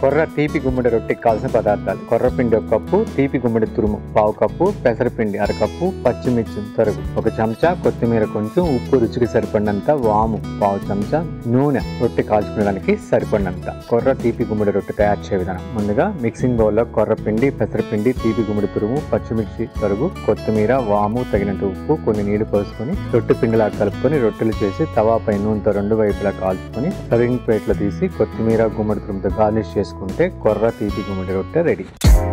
కొర్ర తీపి గుమ్మడి రొట్టెకి కావాల్సిన పదార్థాలు కొర్రపిండి ఒక కప్పు తీపి గుమ్మడి తురుము పావు కప్పు పెసరపిండి అరకప్పు పచ్చిమిర్చి తరుగు ఒక చెంచా కొత్తిమీర కొంచెం ఉప్పు రుచికి సరిపడినంత వాము పావు చెంచా నూనె రొట్టె కాల్చుకోవడానికి సరిపడినంత కొర్ర తీపి గుమ్మడి రొట్టె తయారు చేసే విధానం ముందుగా మిక్సింగ్ బౌల్లో కొర్రపిండి పెసరపిండి తీపి గుమ్మడి తురుము పచ్చిమిర్చి తరుగు కొత్తిమీర వాము తగినంత ఉప్పు కొన్ని నీళ్లు పోసుకొని రొట్టె పిండిలా కలుపుకొని రొట్టెలు చేసి తవాపై నూనెతో రెండు వైపులా కాల్చుకొని సర్వింగ్ ప్లేట్లో తీసి కొత్తిమీర గుమ్మడి తురుముతో గార్నిష్ చేసుకుంటే కొర్ర తీపి గుమ్మడి రొట్టె రెడీ